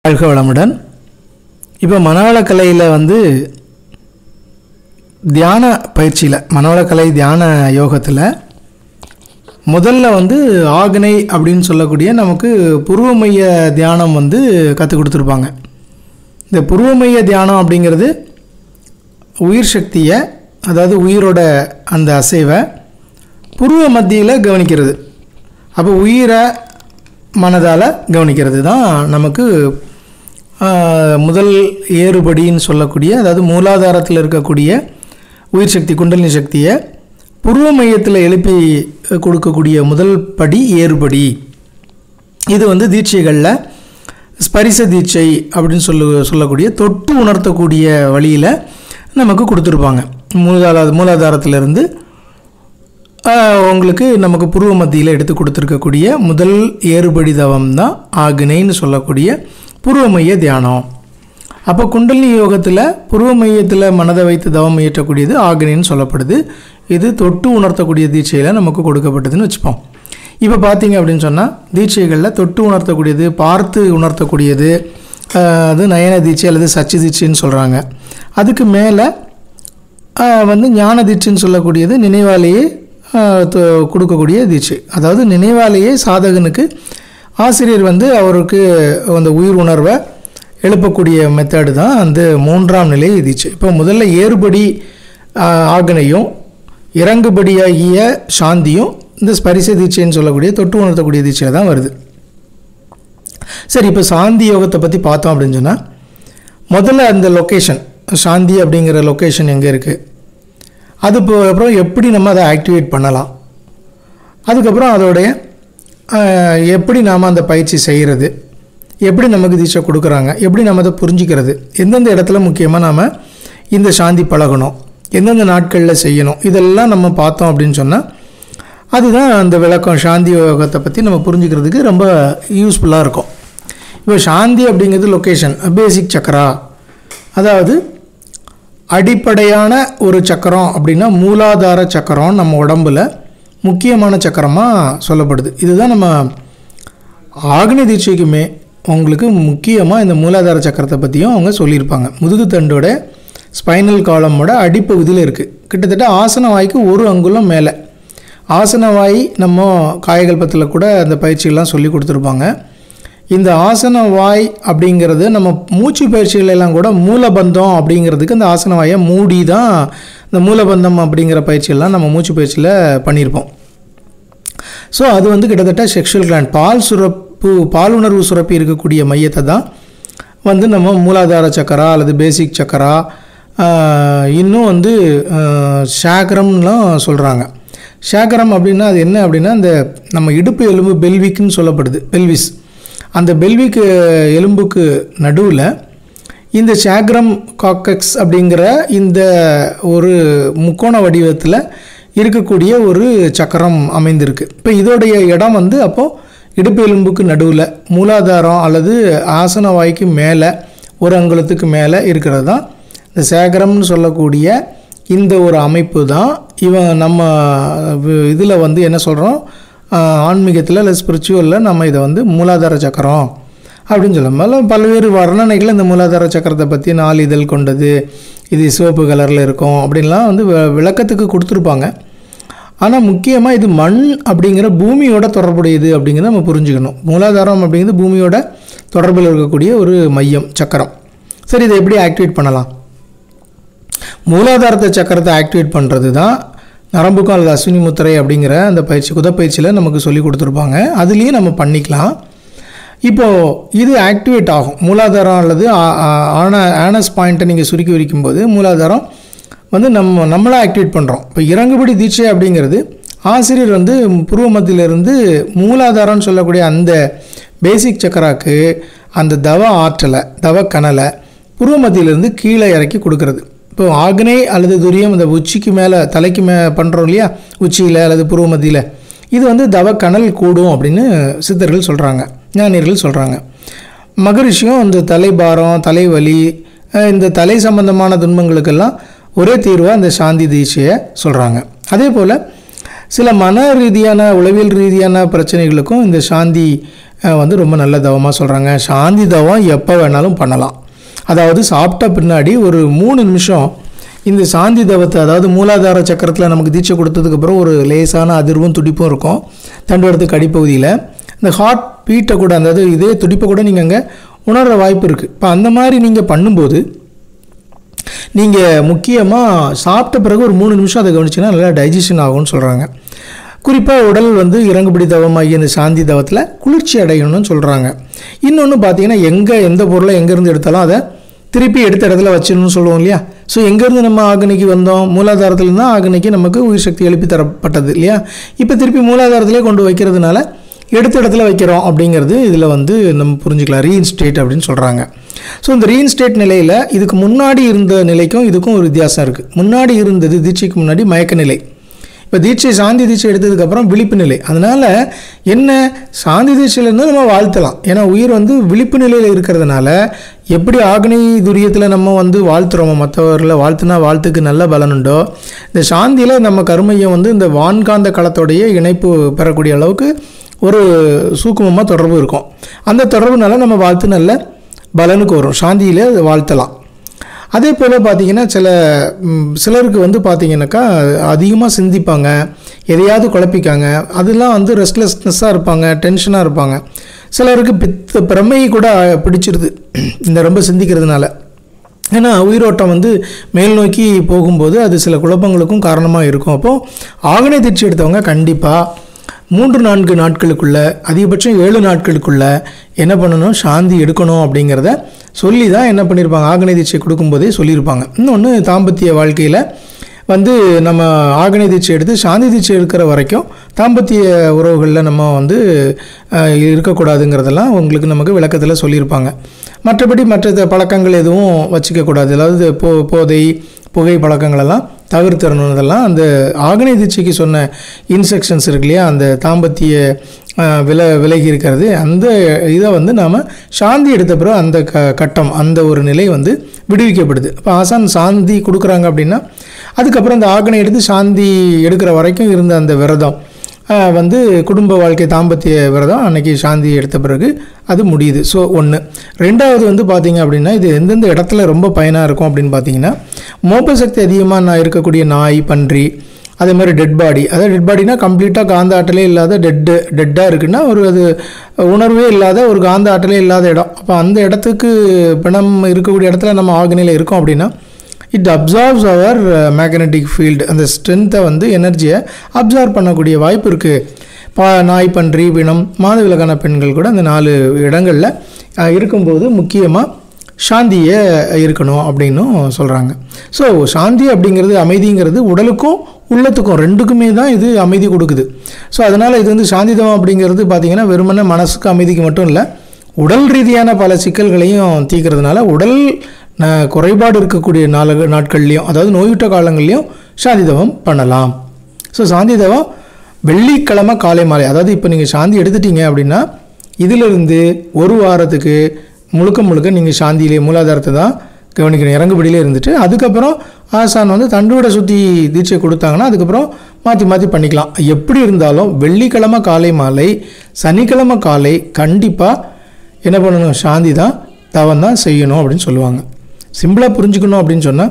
வாழ்க வளமுடன் இப்போ மனவளக்கலையில் வந்து தியான பயிற்சியில் மனவளக்கலை தியான யோகத்தில் முதல்ல வந்து ஆக்னை அப்படின்னு சொல்லக்கூடிய நமக்கு புருவமைய தியானம் வந்து கற்றுக் கொடுத்துருப்பாங்க இந்த புருவமைய தியானம் அப்படிங்கிறது உயிர் சக்தியை அதாவது உயிரோட அந்த அசைவை புருவ மத்தியில் கவனிக்கிறது அப்போ உயிரை மனதால் கவனிக்கிறது தான் நமக்கு ஆஹ், முதல் ஏறுபடின்னு சொல்லக்கூடிய அதாவது மூலாதாரத்தில் இருக்கக்கூடிய உயிர் சக்தி குண்டலினி சக்தியை புருவ மையத்தில் எழுப்பி கொடுக்கக்கூடிய முதல் படி ஏறுபடி இது வந்து தீட்சைகளில் ஸ்பரிச தீட்சை அப்படின்னு சொல்லு சொல்லக்கூடிய தொட்டு உணர்த்தக்கூடிய வழியில் நமக்கு கொடுத்துருப்பாங்க மூலாதார மூலாதாரத்திலிருந்து ஆஹ், உங்களுக்கு நமக்கு புருவ மத்தியில் எடுத்து கொடுத்துருக்கக்கூடிய முதல் ஏறுபடி தவம் தான் ஆக்னைன்னு சொல்லக்கூடிய புருவமைய தியானம் அப்போ குண்டலினி யோகத்தில் புருவ மையத்தில் மனதை வைத்து தவம் இயற்றக்கூடியது ஆக்னின்னு சொல்லப்படுது இது தொட்டு உணர்த்தக்கூடிய தீட்சையில் நமக்கு கொடுக்கப்பட்டதுன்னு வச்சுப்போம் இப்போ பார்த்தீங்க அப்படின்னு சொன்னால் தீட்சைகளில் தொட்டு உணர்த்தக்கூடியது பார்த்து உணர்த்தக்கூடியது ஆஹ், அது நயன தீட்சை அல்லது சச்சி தீட்சைன்னு சொல்கிறாங்க அதுக்கு மேலே ஆஹ் வந்து ஞான தீட்சைன்னு சொல்லக்கூடியது நினைவாலேயே ஆஹ் து- கொடுக்கக்கூடிய தீட்சை அதாவது நினைவாலேயே சாதகனுக்கு ஆசிரியர் வந்து அவருக்கு அந்த உயிர் உணர்வை எழுப்பக்கூடிய மெத்தடு தான் அந்த மூன்றாம் நிலை தீட்சை இப்போ முதல்ல ஏறுபடி ஆஹ், ஆக்னையும் இறங்குபடியாகிய சாந்தியும் இந்த ஸ்பரிச தீட்சைன்னு சொல்லக்கூடிய தொட்டு உணர்த்தக்கூடிய தீட்சையில் தான் வருது சரி இப்போ சாந்தி யோகத்தை பற்றி பார்த்தோம் அப்படின்னு சொன்னால் முதல்ல அந்த லொக்கேஷன் சாந்தி அப்படிங்கிற லொக்கேஷன் எங்கே இருக்குது அது போ- அப்புறம் எப்படி நம்ம அதை ஆக்டிவேட் பண்ணலாம் அதுக்கப்புறம் அதோடைய ஆஹ், எப்படி நாம் அந்த பயிற்சி செய்கிறது எப்படி நமக்கு தீட்சை கொடுக்குறாங்க எப்படி நம்ம அதை புரிஞ்சுக்கிறது எந்தெந்த இடத்துல முக்கியமாக நாம் இந்த சாந்தி பழகணும் எந்தெந்த நாட்களில் செய்யணும் இதெல்லாம் நம்ம பார்த்தோம் அப்படின்னு சொன்னால் அதுதான் அந்த விளக்கம் சாந்தி யோகத்தை பற்றி நம்ம புரிஞ்சுக்கிறதுக்கு ரொம்ப யூஸ்ஃபுல்லாக இருக்கும் இப்போ சாந்தி அப்படிங்கிறது லொக்கேஷன் பேசிக் சக்கரா அதாவது அடிப்படையான ஒரு சக்கரம் அப்படின்னா மூலாதார சக்கரம் நம்ம உடம்புல முக்கியமான சக்கரமாக சொல்லப்படுது இதுதான் நம்ம ஆக்னி தீட்சைக்குமே உங்களுக்கு முக்கியமாக இந்த மூலாதார சக்கரத்தை பற்றியும் அவங்க சொல்லியிருப்பாங்க முதுகுத்தண்டோட ஸ்பைனல் காலமோட அடிப்பகுதியில் இருக்குது கிட்டத்தட்ட ஆசன வாய்க்கு ஒரு அங்குலம் மேலே ஆசன வாய் நம்ம காயகல்பத்தில் கூட அந்த பயிற்சியெல்லாம் சொல்லி கொடுத்துருப்பாங்க இந்த ஆசன வாய் அப்படிங்கிறது நம்ம மூச்சு பயிற்சிகள் எல்லாம் கூட மூலபந்தம் அப்படிங்கிறதுக்கு அந்த ஆசன வாயை மூடி தான் இந்த மூலபந்தம் அப்படிங்கிற பயிற்சியெல்லாம் நம்ம மூச்சு பயிற்சியில் பண்ணியிருப்போம் ஸோ அது வந்து கிட்டத்தட்ட செக்ஷுவல் கிளாண்ட் பால் சுரப்பு பாலுணர்வு சுரப்பி இருக்கக்கூடிய மையத்தை தான் வந்து நம்ம மூலாதார சக்கரா அல்லது பேசிக் சக்கரா ஆஹ், இன்னும் வந்து ஆஹ், சாக்கரம்லாம் சொல்கிறாங்க சாக்கரம் அப்படின்னா அது என்ன அப்படின்னா இந்த நம்ம இடுப்பு எலும்பு பெல்விக்னு சொல்லப்படுது பெல்விஸ் அந்த பெல்விக் எலும்புக்கு நடுவில் இந்த சாக்ரம் காக்கக்ஸ் அப்படிங்கிற இந்த ஒரு முக்கோண வடிவத்தில் இருக்கக்கூடிய ஒரு சக்கரம் அமைந்திருக்கு இப்போ இதோடைய இடம் வந்து அப்போது இடுப்பு எலும்புக்கு நடுவில் மூலாதாரம் அல்லது ஆசன வாய்க்கு மேலே ஒரு அங்குலத்துக்கு மேலே இருக்கிறது தான் இந்த சேகரம்னு சொல்லக்கூடிய இந்த ஒரு அமைப்பு தான் இவன் நம்ம இதில் வந்து என்ன சொல்கிறோம் ஆன்மீகத்தில் இல்லை ஸ்பிரிச்சுவலில் நம்ம இதை வந்து மூலாதார சக்கரம் அப்படின்னு சொல்லும் மேலே பல்வேறு வர்ணனைகள் இந்த மூலாதார சக்கரத்தை பற்றி நாலு இதழ் கொண்டது இது சிவப்பு கலரில் இருக்கும் அப்படின்லாம் வந்து வி- விளக்கத்துக்கு கொடுத்துருப்பாங்க ஆனால் முக்கியமாக இது மண் அப்படிங்கிற பூமியோட தொடர்புடையது அப்படிங்கிறத நம்ம புரிஞ்சுக்கணும் மூலாதாரம் அப்படிங்கிறது பூமியோட தொடர்பில் இருக்கக்கூடிய ஒரு மையம் சக்கரம் சரி இதை எப்படி ஆக்டிவேட் பண்ணலாம் மூலாதாரத்தை சக்கரத்தை ஆக்டிவேட் பண்ணுறது தான் நரம்புக்கும் அல்லது அஸ்வினி முத்திரை அப்படிங்கிற அந்த பயிற்சி குதப்பயிற்சியில் நமக்கு சொல்லி கொடுத்துருப்பாங்க அதுலேயும் நம்ம பண்ணிக்கலாம் இப்போது இது ஆக்டிவேட் ஆகும் மூலாதாரம் அல்லது ஆ- ஆ- ஆன ஆனஸ் பாயிண்ட்டை நீங்கள் சுருக்கி வைக்கும்போது மூலாதாரம் வந்து நம்ம நம்மளாக ஆக்டிவேட் பண்ணுறோம் இப்போ இறங்குபடி தீட்சை அப்படிங்கிறது ஆசிரியர் வந்து புருவ மத்தியிலிருந்து மூலாதாரம்னு சொல்லக்கூடிய அந்த பேசிக் சக்கராக்கு அந்த தவ ஆற்றலை தவ கனலை புருவ மத்தியிலிருந்து கீழே இறக்கி கொடுக்கறது இப்போ ஆக்னை அல்லது துரியம் இந்த உச்சிக்கு மேலே தலைக்கு மே பண்ணுறோம் இல்லையா உச்சியில் அல்லது புருவ மத்தியில் இது வந்து தவ கனல் கூடும் அப்படின்னு சித்தர்கள் சொல்கிறாங்க ஞானியர்கள் சொல்கிறாங்க மகரிஷியும் இந்த தலைபாரம் தலைவலி அஹ் இந்த தலை சம்பந்தமான துன்பங்களுக்கெல்லாம் ஒரே தீர்வாக இந்த சாந்தி தீட்சையை சொல்கிறாங்க அதே போல் சில மன ரீதியான உளவியல் ரீதியான பிரச்சனைகளுக்கும் இந்த சாந்தி அஹ், வந்து ரொம்ப நல்ல தவமாக சொல்கிறாங்க சாந்தி தவம் எப்போ வேணாலும் பண்ணலாம் அதாவது சாப்பிட்ட பின்னாடி ஒரு மூணு நிமிஷம் இந்த சாந்தி தவத்தை அதாவது மூலாதார சக்கரத்தில் நமக்கு தீட்சை கொடுத்ததுக்கப்புறம் ஒரு லேசான அதிர்வும் துடிப்பும் இருக்கும் தண்டுவடத்துக்கு அடிப்பகுதியில் இந்த ஹார்ட் பீட்டை கூட அதாவது இதே துடிப்பை கூட நீங்கள் அங்கே உணர்கிற வாய்ப்பு இருக்குது இப்போ அந்த மாதிரி நீங்கள் பண்ணும்போது நீங்கள் முக்கியமாக சாப்பிட்ட பிறகு ஒரு மூணு நிமிஷம் அதை கவனிச்சிங்கன்னா நல்லா டைஜஷன் ஆகும்னு சொல்கிறாங்க குறிப்பாக உடல் வந்து இறங்குபிடி தவமாகிய இந்த சாந்தி தவத்தில் குளிர்ச்சி அடையணும்னு சொல்கிறாங்க இன்னொன்று பார்த்தீங்கன்னா எங்கே எந்த பொருளை எங்கேருந்து எடுத்தாலும் அதை திருப்பி எடுத்த இடத்துல வச்சிடணும்னு சொல்லுவோம் இல்லையா ஸோ எங்கேருந்து நம்ம ஆகனிக்கு வந்தோம் மூலாதாரத்துலேருந்து தான் ஆகனிக்கு நமக்கு உயிர் சக்தி எழுப்பி தரப்பட்டது இல்லையா இப்போ திருப்பி மூலாதாரத்திலே கொண்டு வைக்கிறதுனால எடுத்த இடத்துல வைக்கிறோம் அப்படிங்கிறது இதில் வந்து நம்ம புரிஞ்சுக்கலாம் ரீஇன்ஸ்டேட் அப்படின்னு சொல்கிறாங்க ஸோ இந்த ரீஇன்ஸ்டேட் நிலையில் இதுக்கு முன்னாடி இருந்த நிலைக்கும் இதுக்கும் ஒரு வித்தியாசம் இருக்குது முன்னாடி இருந்தது தீட்சைக்கு முன்னாடி மயக்க நிலை இப்போ தீட்சை சாந்தி தீட்சை எடுத்ததுக்கப்புறம் விழிப்பு நிலை அதனால் என்ன சாந்தி தீட்சையிலேருந்து நம்ம வாழ்த்தலாம் ஏன்னா உயிர் வந்து விழிப்பு நிலையில் இருக்கிறதுனால எப்படி ஆக்னி துரியத்தில் நம்ம வந்து வாழ்த்துறோமோ மற்றவர்களை வாழ்த்துனா வாழ்த்துக்கு நல்ல பலன் உண்டோ இந்த சாந்தியில் நம்ம கருமையம் வந்து இந்த வான்காந்த களத்தோடைய இணைப்பு பெறக்கூடிய அளவுக்கு ஒரு சூக்குமமாக தொடர்பு இருக்கும் அந்த தொடர்புனால நம்ம வாழ்த்து நல்ல பலனுக்கு வரும் சாந்தியில் வாழ்த்தலாம் அதே போல் பார்த்தீங்கன்னா சில ம், சிலருக்கு வந்து பார்த்தீங்கன்னாக்கா அதிகமாக சிந்திப்பாங்க எதையாவது குழப்பிக்காங்க அதெல்லாம் வந்து ரெஸ்ட்லெஸ்னஸ்ஸாக இருப்பாங்க டென்ஷனாக இருப்பாங்க சிலருக்கு பித்த பிரமை கூட பிடிச்சிருது இந்த ரொம்ப சிந்திக்கிறதுனால ஏன்னா உயிரோட்டம் வந்து மேல் நோக்கி போகும்போது அது சில குழப்பங்களுக்கும் காரணமாக இருக்கும் அப்போது ஆகனை தீட்சி எடுத்தவங்க கண்டிப்பாக மூன்று நான்கு நாட்களுக்குள்ள அதிகபட்சம் ஏழு நாட்களுக்குள்ள என்ன பண்ணணும் சாந்தி எடுக்கணும் அப்படிங்கிறத சொல்லி தான் என்ன பண்ணியிருப்பாங்க ஆகனை தீட்சை கொடுக்கும்போதே சொல்லியிருப்பாங்க இன்னொன்று தாம்பத்திய வாழ்க்கையில் வந்து நம்ம ஆகனை தீட்சை எடுத்து சாந்தி தீட்சை எடுக்கிற வரைக்கும் தாம்பத்திய உறவுகளில் நம்ம வந்து அஹ், இருக்கக்கூடாதுங்கிறதெல்லாம் உங்களுக்கு நமக்கு விளக்கத்தில் சொல்லியிருப்பாங்க மற்றபடி மற்ற த- பழக்கங்கள் எதுவும் வச்சுக்கக்கூடாது அதாவது போ போதை புகை பழக்கங்களெல்லாம் தவிர்த்திடணும் இதெல்லாம் அந்த ஆகனை தீட்சைக்கு சொன்ன இன்ஸ்ட்ரக்ஷன்ஸ் இருக்கு இல்லையா அந்த தாம்பத்திய அஹ், வில விலகி இருக்கிறது அந்த இதை வந்து நாம் சாந்தி எடுத்த பிறகு அந்த க கட்டம் அந்த ஒரு நிலை வந்து விடுவிக்கப்படுது இப்போ ஆசான் சாந்தி கொடுக்குறாங்க அப்படின்னா அதுக்கப்புறம் அந்த ஆகனை எடுத்து சாந்தி எடுக்கிற வரைக்கும் இருந்த அந்த விரதம் அஹ், வந்து குடும்ப வாழ்க்கை தாம்பத்திய விரதம் அன்னைக்கு சாந்தி எடுத்த பிறகு அது முடியுது ஸோ ஒன்று ரெண்டாவது வந்து பார்த்தீங்க அப்படின்னா இது எந்தெந்த இடத்துல ரொம்ப பயனாக இருக்கும் அப்படின்னு பார்த்தீங்கன்னா மோப்ப சக்தி அதிகமாக நான் இருக்கக்கூடிய நாய் பன்றி அதே மாதிரி டெட் பாடி அதாவது டெட் பாடினா கம்ப்ளீட்டாக காந்த ஆற்றலே இல்லாத டெட்டு டெட்டாக இருக்குன்னா ஒரு அது உணர்வே இல்லாத ஒரு காந்த ஆற்றலே இல்லாத இடம் அப்போ அந்த இடத்துக்கு பிணம் இருக்கக்கூடிய இடத்துல நம்ம ஆக்னியில் இருக்கோம் அப்படின்னா it absorbs our magnetic field அந்த ஸ்ட்ரென்த்தை வந்து எனர்ஜியை அப்சார்ப் பண்ணக்கூடிய வாய்ப்பு இருக்குது பா நாய் பன்றி பிணம் மாதவிலக்கான பெண்கள் கூட அந்த நாலு இடங்களில் அஹ், இருக்கும்போது முக்கியமாக சாந்தியை இருக்கணும் அப்படின்னும் சொல்கிறாங்க ஸோ சாந்தி அப்படிங்கிறது அமைதிங்கிறது உடலுக்கும் உள்ளத்துக்கும் ரெண்டுக்குமே தான் இது அமைதி கொடுக்குது ஸோ அதனால் இது வந்து சாந்திதம் அப்படிங்கிறது பார்த்திங்கன்னா வெறுமனே மனசுக்கு அமைதிக்கு மட்டும் இல்லை உடல் ரீதியான பல சிக்கல்களையும் தீர்க்கறதுனால உடல் ந- குறைபாடு இருக்கக்கூடிய நாள நாட்கள்லையும் அதாவது நோயுற்ற காலங்கள்லையும் சாந்தி தவம் பண்ணலாம் ஸோ சாந்தி தவம் வெள்ளிக்கிழமை காலை மாலை அதாவது இப்போ நீங்கள் சாந்தி எடுத்துட்டீங்க அப்படின்னா இதிலிருந்து ஒரு வாரத்துக்கு முழுக்க முழுக்க நீங்கள் சாந்தியிலே மூலாதாரத்தை தான் கவனிக்கணும் இறங்குபடியிலே இருந்துட்டு அதுக்கப்புறம் ஆசான் வந்து தண்டோட சுற்றி தீட்சை கொடுத்தாங்கன்னா அதுக்கப்புறம் மாற்றி மாற்றி பண்ணிக்கலாம் எப்படி இருந்தாலும் வெள்ளிக்கிழமை காலை மாலை சனிக்கிழமை காலை கண்டிப்பாக என்ன பண்ணணும் சாந்தி தான் தவம் தான் செய்யணும் அப்படின்னு சொல்லுவாங்க சிம்பிளாக புரிஞ்சுக்கணும் அப்படின்னு சொன்னால்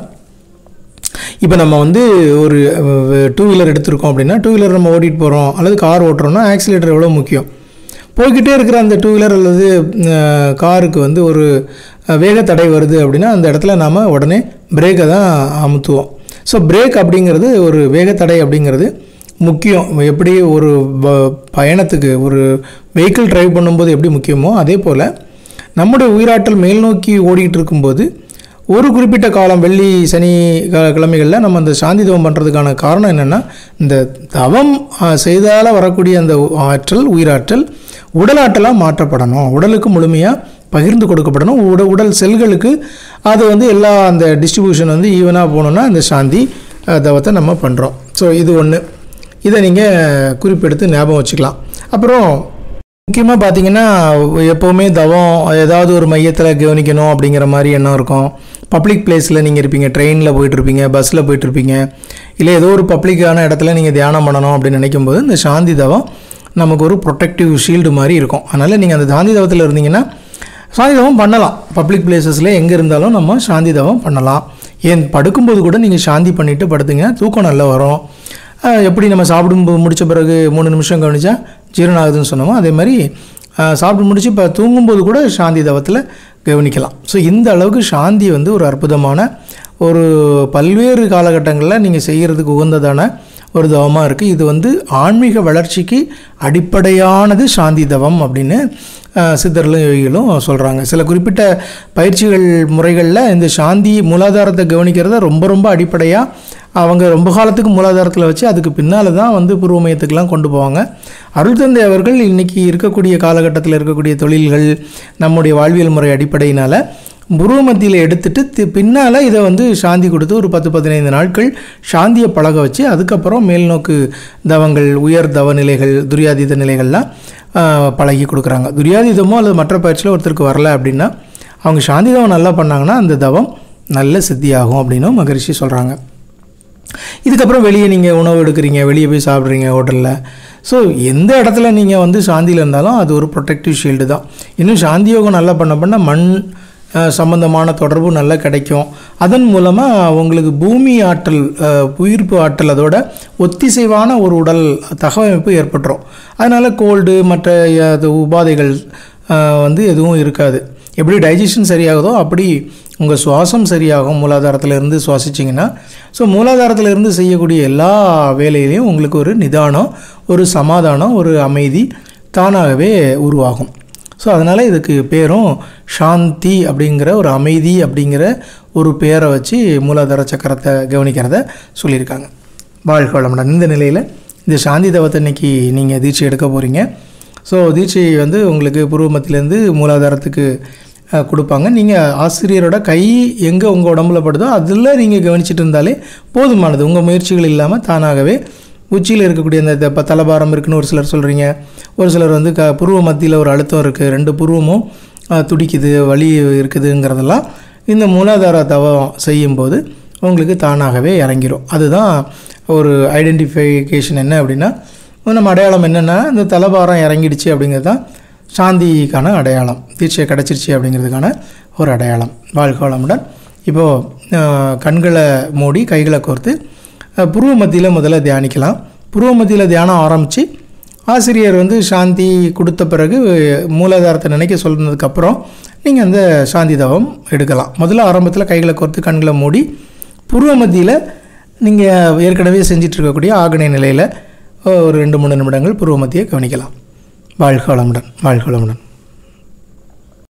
இப்போ நம்ம வந்து ஒரு டூ வீலர் எடுத்திருக்கோம் அப்படின்னா டூ வீலர் நம்ம ஓட்டிகிட்டு போகிறோம் அல்லது கார் ஓட்டுறோம்னா ஆக்சிலேட்டர் எவ்வளோ முக்கியம் போய்கிட்டே இருக்கிற அந்த டூ வீலர் அல்லது அஹ், காருக்கு வந்து ஒரு அஹ், வேகத்தடை வருது அப்படின்னா அந்த இடத்துல நாம் உடனே பிரேக்கை தான் அமுத்துவோம் ஸோ பிரேக் அப்படிங்கிறது ஒரு வேகத்தடை அப்படிங்கிறது முக்கியம் எப்படி ஒரு ப- பயணத்துக்கு ஒரு வெஹிக்கிள் டிரைவ் பண்ணும்போது எப்படி முக்கியமோ அதே போல் நம்முடைய உயிராற்றல் மேல் நோக்கி ஓடிக்கிட்டு இருக்கும்போது ஒரு குறிப்பிட்ட காலம் வெள்ளி சனி க- கிழமைகளில் நம்ம அந்த சாந்தி தவம் பண்ணுறதுக்கான காரணம் என்னென்னா இந்த தவம் செய்தால் வரக்கூடிய அந்த ஆற்றல் உயிராற்றல் உடலாற்றலாக மாற்றப்படணும் உடலுக்கு முழுமையாக பகிர்ந்து கொடுக்கப்படணும் உட உடல் செல்களுக்கு அது வந்து எல்லா அந்த டிஸ்ட்ரிபியூஷன் வந்து ஈவனாக போகணுன்னா அந்த சாந்தி அஹ், தவத்தை நம்ம பண்ணுறோம் ஸோ இது ஒன்று இதை நீங்கள் குறிப்பெடுத்து ஞாபகம் வச்சுக்கலாம் அப்புறம் முக்கியமாக பார்த்தீங்கன்னா எப்போவுமே தவம் ஏதாவது ஒரு மையத்தில் கவனிக்கணும் அப்படிங்கிற மாதிரி எண்ணம் இருக்கும் பப்ளிக் பிளேஸில் நீங்கள் இருப்பீங்க ட்ரெயினில் போயிட்டுருப்பீங்க பஸ்ஸில் போயிட்டுருப்பீங்க இல்லை ஏதோ ஒரு பப்ளிக்கான இடத்துல நீங்கள் தியானம் பண்ணணும் அப்படின்னு நினைக்கும் போது இந்த சாந்தி தவம் நமக்கு ஒரு ப்ரொடெக்டிவ் ஷீல்டு மாதிரி இருக்கும் அதனால் நீங்கள் அந்த சாந்தி தவத்தில் இருந்தீங்கன்னா சாந்தி தவம் பண்ணலாம் பப்ளிக் பிளேசஸில் எங்கே இருந்தாலும் நம்ம சாந்தி தவம் பண்ணலாம் ஏன் படுக்கும்போது கூட நீங்கள் சாந்தி பண்ணிவிட்டு படுத்தீங்கன்னா தூக்கம் நல்லா வரும் அஹ் எப்படி நம்ம சாப்பிடும் முடித்த பிறகு மூணு நிமிஷம் கவனிச்சா ஜீரணம் ஆகுதுன்னு சொன்னோமோ அதே மாதிரி அஹ் சாப்பிட்டு முடிச்சு இப்போ தூங்கும்போது கூட சாந்தி தவத்தில் கவனிக்கலாம் ஸோ இந்த அளவுக்கு சாந்தி வந்து ஒரு அற்புதமான ஒரு பல்வேறு காலகட்டங்களில் நீங்கள் செய்கிறதுக்கு உகந்ததான ஒரு தவமாக இருக்குது இது வந்து ஆன்மீக வளர்ச்சிக்கு அடிப்படையானது சாந்தி தவம் அப்படின்னு அஹ், சித்தர்களும் யோகிகளும் சொல்கிறாங்க சில குறிப்பிட்ட பயிற்சிகள் முறைகளில் இந்த சாந்தி மூலாதாரத்தை கவனிக்கிறத ரொம்ப ரொம்ப அடிப்படையாக அவங்க ரொம்ப காலத்துக்கு மூலாதாரத்தில் வச்சு அதுக்கு பின்னால் தான் வந்து பூர்வ மையத்துக்கெலாம் கொண்டு போவாங்க அருள் தந்தை அவர்கள் இன்றைக்கி இருக்கக்கூடிய காலகட்டத்தில் இருக்கக்கூடிய தொழில்கள் நம்முடைய வாழ்வியல் முறை அடிப்படையினால் புருவ மத்தியில் எடுத்துட்டு தி- பின்னால் இதை வந்து சாந்தி கொடுத்து ஒரு பத்து பதினைந்து நாட்கள் சாந்தியை பழக வச்சு அதுக்கப்புறம் மேல்நோக்கு தவங்கள் உயர் தவ நிலைகள் துரியாதீத நிலைகள்லாம் ஆஹ், பழகி கொடுக்குறாங்க துரியாதீதமோ அல்லது மற்ற பயிற்சியில் ஒருத்தருக்கு வரல அப்படின்னா அவங்க சாந்தி தவம் நல்லா பண்ணாங்கன்னா அந்த தவம் நல்ல சித்தியாகும் அப்படின்னும் மகரிஷி சொல்கிறாங்க இதுக்கப்புறம் வெளியே நீங்கள் உணவு எடுக்கிறீங்க வெளியே போய் சாப்பிட்றீங்க ஹோட்டலில் ஸோ எந்த இடத்துல நீங்கள் வந்து சாந்தியில் இருந்தாலும் அது ஒரு ப்ரொடெக்டிவ் ஷீல்டு தான் இன்னும் சாந்தி யோகம் நல்லா பண்ண பண்ண மண் அஹ், சம்பந்தமான தொடர்பு நல்லா கிடைக்கும் அதன் மூலமாக உங்களுக்கு பூமி ஆற்றல் அஹ், உயிர்ப்பு ஆற்றல் அதோட ஒத்திசைவான ஒரு உடல் தகவமைப்பு ஏற்பட்டுரும் அதனால் கோல்டு மற்ற அஹ், அது உபாதைகள் அஹ், வந்து எதுவும் இருக்காது எப்படி டைஜஷன் சரியாகுதோ அப்படி உங்கள் சுவாசம் சரியாகும் மூலாதாரத்தில் இருந்து சுவாசிச்சிங்கன்னா ஸோ மூலாதாரத்தில் இருந்து செய்யக்கூடிய எல்லா வேலையிலையும் உங்களுக்கு ஒரு நிதானம் ஒரு சமாதானம் ஒரு அமைதி தானாகவே உருவாகும் ஸோ அதனால் இதுக்கு பேரும் சாந்தி அப்படிங்கிற ஒரு அமைதி அப்படிங்கிற ஒரு பேரை வச்சு மூலாதார சக்கரத்தை கவனிக்கிறத சொல்லியிருக்காங்க வாழ்க வளமுடன் இந்த நிலையில் இந்த சாந்தி தவத்தை இன்னைக்கு நீங்கள் தீட்சை எடுக்க போகிறீங்க ஸோ தீட்சை வந்து உங்களுக்கு பூர்வமத்திலேருந்து மூலாதாரத்துக்கு அஹ், கொடுப்பாங்க நீங்கள் ஆசிரியரோட கை எங்கே உங்கள் உடம்புல படுதோ அதில் நீங்கள் கவனிச்சிட்டு இருந்தாலே போதுமானது உங்கள் முயற்சிகள் இல்லாமல் தானாகவே உச்சியில் இருக்கக்கூடிய அந்த இப்போ தலபாரம் இருக்குன்னு ஒரு சிலர் சொல்கிறீங்க ஒரு சிலர் வந்து க புருவ மத்தியில் ஒரு அழுத்தம் இருக்குது ரெண்டு புருவமும் அஹ், துடிக்குது வலி இருக்குதுங்கிறதெல்லாம் இந்த மூலாதார தவம் செய்யும்போது உங்களுக்கு தானாகவே இறங்கிரும் அதுதான் ஒரு ஐடென்டிஃபிகேஷன் என்ன அப்படின்னா நம்ம அடையாளம் என்னென்னா இந்த தலபாரம் இறங்கிடுச்சு அப்படிங்கிறது தான் சாந்திக்கான அடையாளம் தீட்சை கிடச்சிருச்சு அப்படிங்கிறதுக்கான ஒரு அடையாளம் வாழ்க வளமுடன் இப்போது கண்களை மூடி கைகளை கோர்த்து அஹ், புருவ மத்தியில் முதல்ல தியானிக்கலாம் புருவ மத்தியில் தியானம் ஆரம்பித்து ஆசிரியர் வந்து சாந்தி கொடுத்த பிறகு மூலாதாரத்தை நினைக்க சொன்னதுக்கப்புறம் நீங்கள் அந்த சாந்தி தவம் எடுக்கலாம் முதல்ல ஆரம்பத்தில் கைகளை கோர்த்து கண்களை மூடி புருவ மத்தியில் நீங்கள் ஏற்கனவே செஞ்சிட்டு இருக்கக்கூடிய ஆகனை நிலையில் ஒரு ரெண்டு மூணு நிமிடங்கள் புருவ மத்தியை கவனிக்கலாம் வாழ்க வளமுடன் வாழ்க வளமுடன்